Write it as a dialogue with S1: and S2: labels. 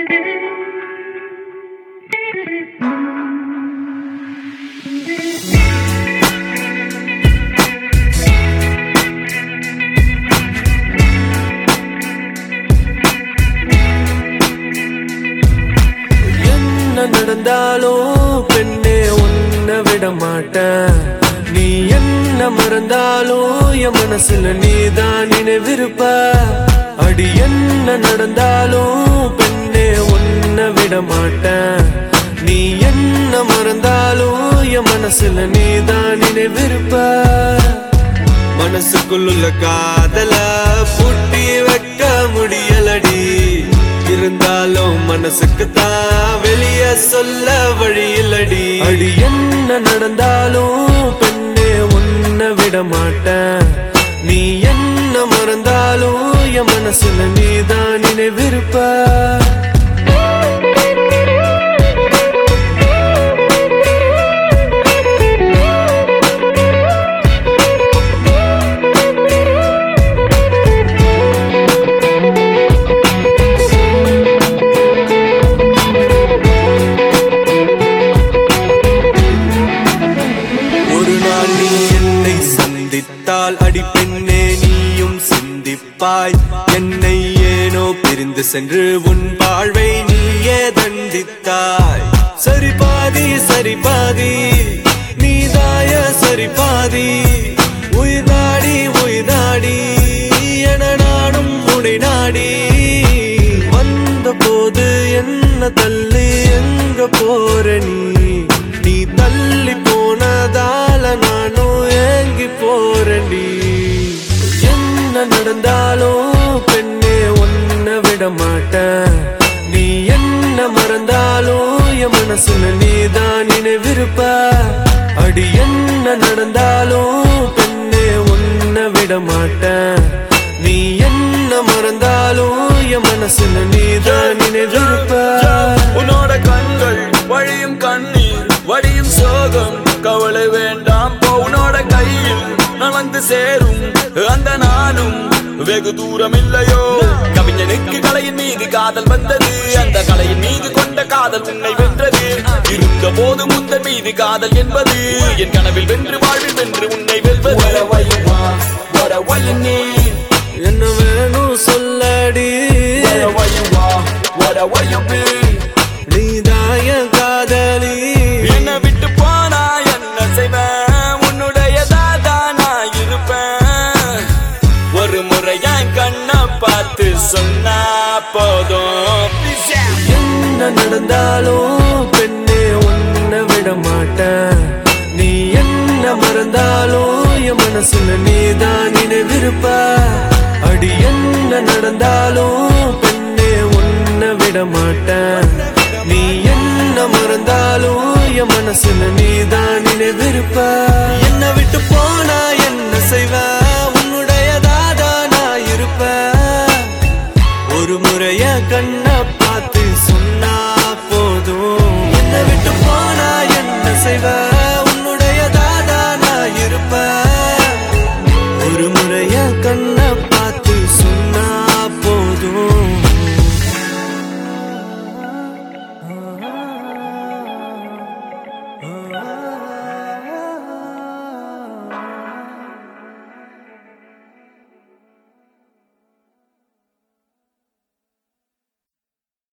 S1: என்ன நடந்தாலும் பெண்ணே உன்னை விட மாட்டேன் நீ என்ன மறந்தாலும் என் மனசுல நீதான் நினைவிருப்ப அடி என்ன நடந்தாலும் பெண்ணே உன்னை விட மாட்டேன் நீ என்ன மறந்தாலும் என் மனசுல நீதான் நினைவிருப்ப மனசுக்குள்ள காதல பூட்டி வைக்க முடியலடி இருந்தாலும் மனசுக்கு தான் வெளிய சொல்ல வழி இல்லடி அடி என்ன நடந்தாலும் பெண்ணே உன்னை விட மாட்டேன் நீ என்ன மறந்தாலும் என் மனசுல நீதான் நினைவிருப்ப ஒரு நாள் நீ என்னை சந்தித்தால் அடி பெண்ணே நீயும் சிந்திப்பாய் என்னை ஏனோ பிரிந்து சென்று உன் வாழ்வை நீயே தண்டித்தாய் சரி பாதி சரி பாதி நீதாய சரி பாதி உயிர் நாடி உயிர் நாடி என நானும் உனை நாடி வந்த போது என்ன தள்ளி எங்க போற நீ நீ தள்ளி போனதால நானும் ஏங்கி போறேன்டி என்ன நடந்தாலும் பெண்ணே உன்னை விட மாட்டேன் நீ என்ன மறந்தாலும் என் மனசுல நீதான் நினைவிருப்ப அடி என்ன நடந்தாலும் பெண்ணே உன்னை விட மாட்டேன் நீ என்ன மறந்தாலும் என் மனசுல நீதான் நினைவிருப்ப
S2: உன்னோட கண்கள் வழியும் கண்ணீர் வடியும் சோகம் கவலை வேண்டாம் போ உன்னோட கையில் நலந்து சேரும் அந்த நானும் வெகு தூரம் இல்லையோ கவிஞனுக்கு கலையின் மீது காதல் வந்தது அந்த கலையின் மீது கொண்ட காதல் உன்னை வென்றது இருந்த போது முந்தன் மீது காதல் என்பது என் கனவில் வென்று வாழ்வில் வென்று உன்னை வெல்வது Whatever you need,
S1: என்ன வேணும் சொல்லடி
S2: wherever you are, whatever you be
S1: நீதாய காதலி
S2: என்ன விட்டு போனா என்ன செய்வேன் உன்னுடையதா தான் நான் இருப்பேன் ஒரு முறை என் கண்ணை பார்த்து சொன்னா போதும்
S1: என்ன நடந்தாலும் பெண்ணே உன்னை விட மாட்டேன் நீ என்ன மறந்தாலும் என் மனசுல நீதான் நினைவிருப்ப அடி என்ன நடந்தாலும் பெண்ணே உன்னை விட மாட்டேன் நீ என்ன மறந்தாலும் என் மனசுல நீதான் நினைவிருப்ப என்ன விட்டு